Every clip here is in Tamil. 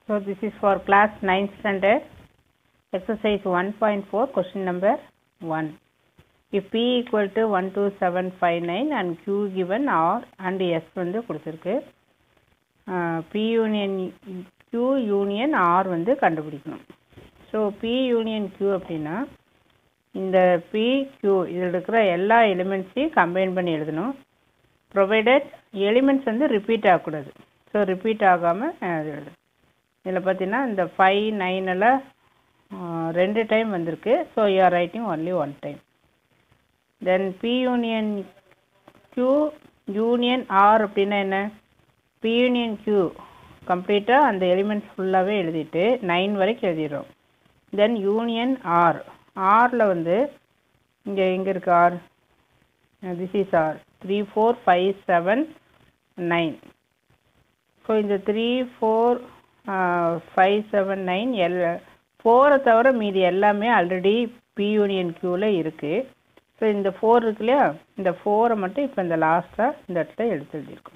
So this is for class 9th standard exercise 1.4 question number 1. If P equal to 12759 and Q given R and S வந்து கொடுத்துருக்கு P union Q union R வந்து கண்டுபிடிக்கணும் ஸோ P union Q அப்படின்னா இந்த P Q இதில் இருக்கிற எல்லா எலிமெண்ட்ஸையும் கம்பைன் பண்ணி எழுதணும் ப்ரொவைடட் எலிமெண்ட்ஸ் வந்து ரிப்பீட் ஆகக்கூடாது ஸோ ரிப்பீட் ஆகாமல் எழுதணும் இதில் பார்த்தீங்கன்னா இந்த ஃபைவ் நைன் எல்லாம் ரெண்டு டைம் வந்திருக்கு so you're writing only one time then P union Q union R அப்படின்னா என்ன பி யூனியன் கியூ கம்ப்ளீட்டாக அந்த எலிமெண்ட்ஸ் ஃபுல்லாகவே எழுதிட்டு நைன் வரைக்கும் எழுதிடுறோம் தென் யூனியன் ஆர் ஆரில் வந்து இங்கே எங்கே இருக்கு R this is R three four five seven nine so இந்த three four five seven nine எல் ஃபோரை தவிர மீதி எல்லாமே ஆல்ரெடி பி யூனியன் க்யூவில் இருக்குது ஸோ இந்த ஃபோர் இருக்கு இல்லையா இந்த ஃபோரை மட்டும் இப்போ இந்த லாஸ்ட்டாக இந்த இடத்துல எடுத்து எழுதியிருக்கோம்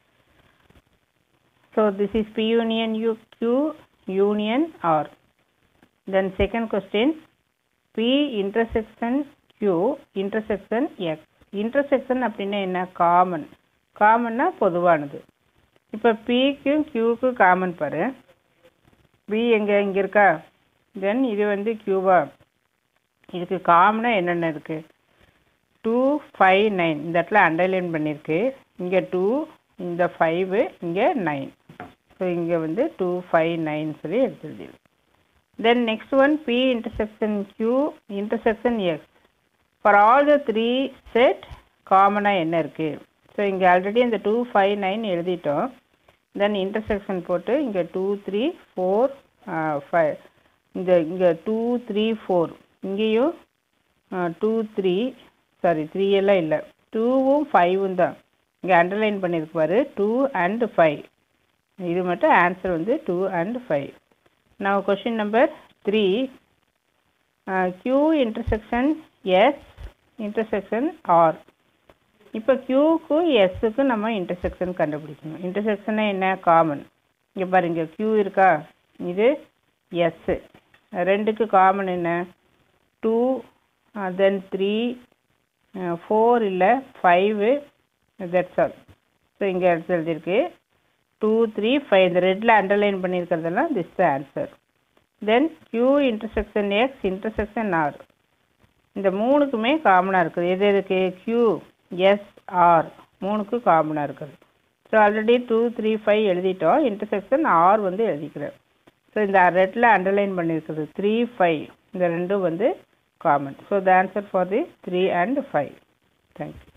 so this is P union U Q union R then second question P intersection Q intersection X intersection அப்படின்னா என்ன காமன் காமன்னா பொதுவானது இப்போ பிக்கும் க்யூக்கும் காமன் பாரு பி எங்கே இங்கே இருக்கா தென் இது வந்து க்யூவா இதுக்கு காமனாக என்னென்ன இருக்குது டூ ஃபைவ் நைன் இந்த இடத்துல அண்டர்லைன் பண்ணியிருக்கு இங்கே டூ இந்த ஃபைவு இங்கே நைன் ஸோ இங்கே வந்து டூ ஃபைவ் நைன் சொல்லி எடுத்துருது then next one P intersection Q intersection X for all the three set காமனாக என்ன இருக்குது ஸோ இங்கே ஆல்ரெடி இந்த டூ ஃபைவ் நைன் எழுதிட்டோம் தென் இன்டர்செக்ஷன் போட்டு இங்கே டூ த்ரீ ஃபோர் ஃபைவ் இந்த இங்கே டூ த்ரீ ஃபோர் இங்கேயும் டூ த்ரீ சாரி த்ரீ எல்லாம் இல்லை டூவும் ஃபைவும் தான் இங்கே அண்டர்லைன் பண்ணியிருக்கு பாரு டூ அண்ட் ஃபைவ் இது மட்டும் ஆன்சர் வந்து டூ அண்ட் ஃபைவ் நான் question number three Q intersection S intersection R இப்போ க்யூக்கும் எஸ்ஸுக்கும் நம்ம இன்டர்செக்ஷன் கண்டுபிடிக்கணும் இன்டர்செக்ஷனா என்ன காமன் இங்கே பாருங்க க்யூ இருக்கா இது எஸ்ஸு ரெண்டுக்கு காமன் என்ன டூ தென் த்ரீ ஃபோர் இல்லை ஃபைவு தட்ஸ் ஆல் ஸோ இங்கே எடுத்து எழுதியிருக்கு டூ த்ரீ ஃபைவ் இந்த ரெட்டில் அண்டர்லைன் பண்ணியிருக்கிறதெல்லாம் this the answer then Q intersection X intersection R இந்த மூணுக்குமே காமனாக இருக்குது எது எதுக்கு க்யூ எஸ் ஆர் மூணுக்கு காமனாக இருக்குது so already two three five எழுதிட்டோம் இன்டர்செக்ஷன் ஆர் வந்து எழுதிக்கிறேன் ஸோ இந்த ரெட்டில் அண்டர்லைன் பண்ணியிருக்குது த்ரீ ஃபைவ் இந்த ரெண்டும் வந்து common so the answer for the three and five thank you